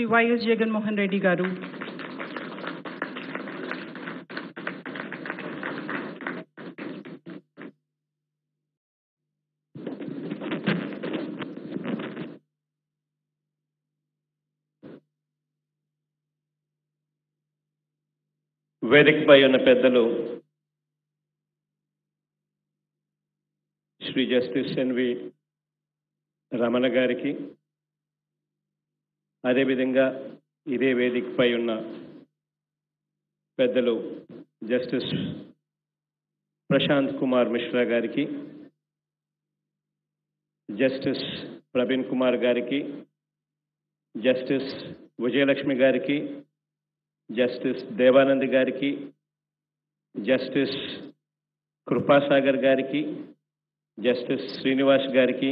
Shri YS Jaganmohan Reddy గారు వేదికపై ఉన్న పెద్దలు శ్రీ జస్టిస్ ఎన్వి రమణ గారికి అదేవిధంగా ఇదే వేదికపై ఉన్న పెద్దలు జస్టిస్ ప్రశాంత్ కుమార్ మిశ్రా గారికి జస్టిస్ ప్రవీణ్ కుమార్ గారికి జస్టిస్ విజయలక్ష్మి గారికి జస్టిస్ దేవానంద్ గారికి జస్టిస్ కృపాసాగర్ గారికి జస్టిస్ శ్రీనివాస్ గారికి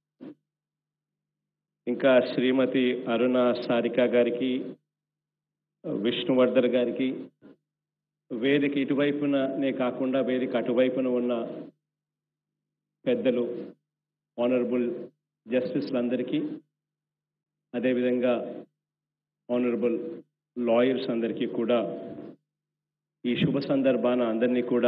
ఇంకా శ్రీమతి అరుణ సారిక గారికి విష్ణువర్ధన్ గారికి వేదిక ఇటువైపుననే కాకుండా వేదిక అటువైపున ఉన్న పెద్దలు ఆనరబుల్ జస్టిస్లందరికీ అదేవిధంగా ఆనరబుల్ లాయర్స్ అందరికీ కూడా ఈ శుభ సందర్భాన అందరినీ కూడా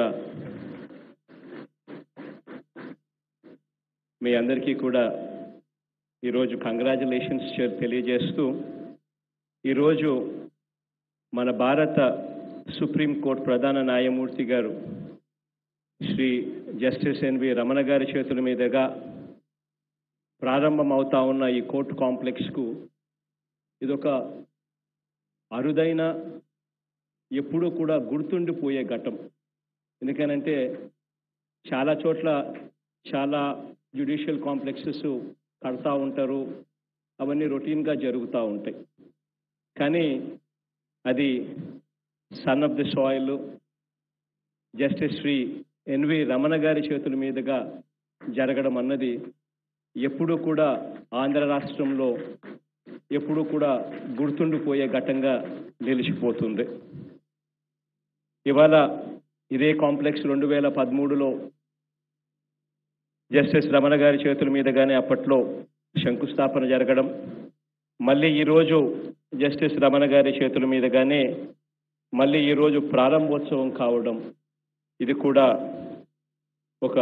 మీ అందరికీ కూడా ఈరోజు కంగ్రాచులేషన్స్ తెలియజేస్తూ ఈరోజు మన భారత సుప్రీంకోర్టు ప్రధాన న్యాయమూర్తి గారు శ్రీ జస్టిస్ ఎన్వి రమణ గారి చేతుల మీదుగా ప్రారంభం అవుతా ఉన్న ఈ కోర్టు కాంప్లెక్స్కు ఇదొక అరుదైన ఎప్పుడూ కూడా గుర్తుండిపోయే ఘట్టం ఎందుకనంటే చాలా చోట్ల చాలా జ్యుడిషియల్ కాంప్లెక్సెస్ కడతా ఉంటారు అవన్నీ రొటీన్గా జరుగుతూ ఉంటాయి కానీ అది son of the soil justice Shri NV Ramana గారి చేతుల మీదుగా జరగడం అన్నది ఎప్పుడూ కూడా ఆంధ్ర రాష్ట్రంలో ఎప్పుడూ కూడా గుర్తుండిపోయే ఘట్టంగా నిలిచిపోతుంది ఇవాళ ఇదే కాంప్లెక్స్ రెండు వేల పదమూడులో జస్టిస్ రమణ గారి చేతుల మీదుగానే అప్పట్లో శంకుస్థాపన జరగడం మళ్ళీ ఈరోజు జస్టిస్ రమణ గారి చేతుల మీదుగానే మళ్ళీ ఈరోజు ప్రారంభోత్సవం కావడం ఇది కూడా ఒక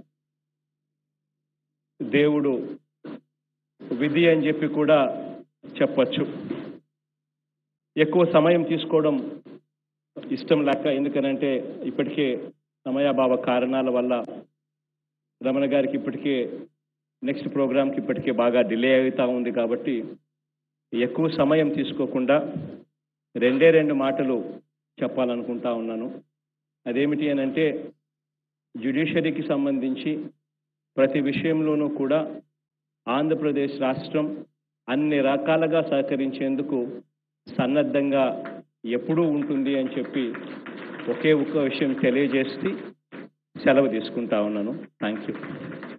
దేవుడు విధి అని చెప్పి కూడా చెప్పచ్చు ఎక్కువ సమయం తీసుకోవడం ఇష్టం లేక ఎందుకనంటే ఇప్పటికే సమయాభావ కారణాల వల్ల రమణ గారికి ఇప్పటికే నెక్స్ట్ ప్రోగ్రామ్కి ఇప్పటికే బాగా డిలే అవుతూ ఉంది కాబట్టి ఎక్కువ సమయం తీసుకోకుండా రెండే రెండు మాటలు చెప్పాలనుకుంటా ఉన్నాను అదేమిటి అని అంటే జ్యుడిషియరీకి సంబంధించి ప్రతి విషయంలోనూ కూడా ఆంధ్రప్రదేశ్ రాష్ట్రం అన్ని రకాలుగా సహకరించేందుకు సన్నద్ధంగా ఎప్పుడూ ఉంటుంది అని చెప్పి ఒకే ఒక్క విషయం తెలియజేసి సెలవు తీసుకుంటా ఉన్నాను థ్యాంక్ యూ